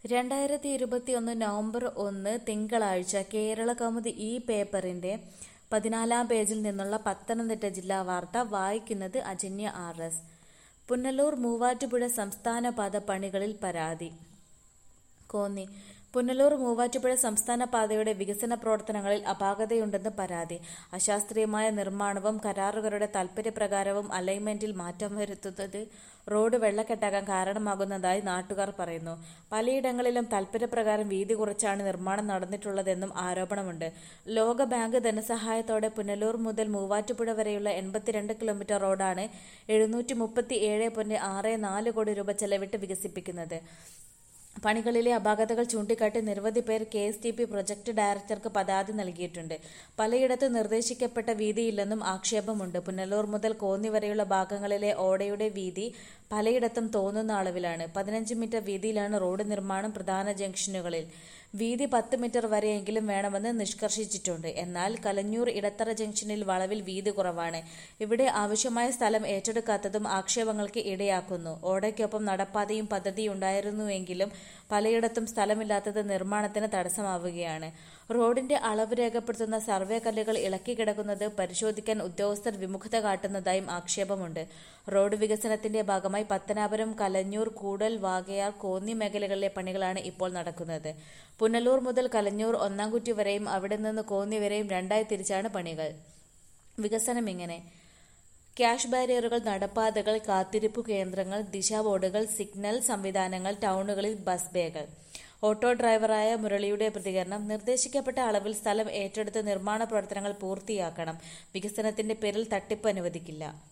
രണ്ടായിരത്തി ഇരുപത്തിയൊന്ന് നവംബർ ഒന്ന് തിങ്കളാഴ്ച കേരള കൗമുദി ഈ പേപ്പറിന്റെ പതിനാലാം പേജിൽ നിന്നുള്ള പത്തനംതിട്ട ജില്ലാ വാർത്ത വായിക്കുന്നത് അജന്യ ആർ എസ് പുനലൂർ മൂവാറ്റുപുഴ സംസ്ഥാന പാത പണികളിൽ പരാതി കോന്നി പുനലൂർ മൂവാറ്റുപുഴ സംസ്ഥാന പാതയുടെ വികസന പ്രവർത്തനങ്ങളിൽ അപാകതയുണ്ടെന്ന് പരാതി അശാസ്ത്രീയമായ നിർമ്മാണവും കരാറുകാരുടെ താൽപര്യപ്രകാരവും അലൈൻമെന്റിൽ മാറ്റം വരുത്തുന്നത് റോഡ് വെള്ളക്കെട്ടാകാൻ കാരണമാകുന്നതായി നാട്ടുകാർ പറയുന്നു പലയിടങ്ങളിലും താൽപര്യപ്രകാരം വീതി കുറച്ചാണ് നിർമ്മാണം നടന്നിട്ടുള്ളതെന്നും ആരോപണമുണ്ട് ലോക ബാങ്ക് ധനസഹായത്തോടെ പുനലൂർ മുതൽ മൂവാറ്റുപുഴ വരെയുള്ള എൺപത്തിരണ്ട് കിലോമീറ്റർ റോഡാണ് എഴുന്നൂറ്റി മുപ്പത്തി ഏഴ് പോയിന്റ് ആറ് നാല് കോടി രൂപ ചെലവിട്ട് വികസിപ്പിക്കുന്നത് പണികളിലെ അപാകതകൾ ചൂണ്ടിക്കാട്ടി നിരവധി പേർ K S T P project ഡയറക്ടർക്ക് പരാതി നൽകിയിട്ടുണ്ട് പലയിടത്ത് നിർദ്ദേശിക്കപ്പെട്ട വീതിയില്ലെന്നും ആക്ഷേപമുണ്ട് പുനലൂർ മുതൽ കോന്നി വരെയുള്ള ഭാഗങ്ങളിലെ ഓടയുടെ വീതി പലയിടത്തും തോന്നുന്ന അളവിലാണ് പതിനഞ്ച് മീറ്റർ വീതിയിലാണ് റോഡ് നിർമ്മാണം പ്രധാന ജംഗ്ഷനുകളിൽ വീതി പത്ത് മീറ്റർ വരെയെങ്കിലും വേണമെന്ന് നിഷ്കർഷിച്ചിട്ടുണ്ട് എന്നാൽ കലഞ്ഞൂർ ഇടത്തറ ജംഗ്ഷനിൽ വളവിൽ വീതി കുറവാണ് ഇവിടെ ആവശ്യമായ സ്ഥലം ഏറ്റെടുക്കാത്തതും ആക്ഷേപങ്ങൾക്ക് ഇടയാക്കുന്നു ഓടയ്ക്കൊപ്പം നടപ്പാതയും പദ്ധതിയും ഉണ്ടായിരുന്നുവെങ്കിലും പലയിടത്തും സ്ഥലമില്ലാത്തത് നിർമ്മാണത്തിന് തടസ്സമാവുകയാണ് റോഡിന്റെ അളവ് രേഖപ്പെടുത്തുന്ന സർവേ കല്ലുകൾ ഇളക്കി കിടക്കുന്നത് പരിശോധിക്കാൻ ഉദ്യോഗസ്ഥർ വിമുഖത കാട്ടുന്നതായും ആക്ഷേപമുണ്ട് റോഡ് വികസനത്തിന്റെ ഭാഗമായി പത്തനാപുരം കലഞ്ഞൂർ കൂടൽ വാകയാർ കോന്നി മേഖലകളിലെ പണികളാണ് ഇപ്പോൾ നടക്കുന്നത് പുനലൂർ മുതൽ കലഞ്ഞൂർ ഒന്നാംകുറ്റി വരെയും അവിടെ നിന്ന് കോന്നി വരെയും രണ്ടായി തിരിച്ചാണ് പണികൾ വികസനം ഇങ്ങനെ ക്യാഷ് ബാരിയറുകൾ നടപ്പാതകൾ കാത്തിരിപ്പു കേന്ദ്രങ്ങൾ ദിശാ ബോർഡുകൾ സിഗ്നൽ സംവിധാനങ്ങൾ ടൗണുകളിൽ ബസ് ബേകൾ ഓട്ടോ ഡ്രൈവറായ മുരളിയുടെ പ്രതികരണം നിർദ്ദേശിക്കപ്പെട്ട അളവിൽ സ്ഥലം ഏറ്റെടുത്ത് നിർമ്മാണ പ്രവർത്തനങ്ങൾ പൂർത്തിയാക്കണം വികസനത്തിന്റെ പേരിൽ തട്ടിപ്പ് അനുവദിക്കില്ല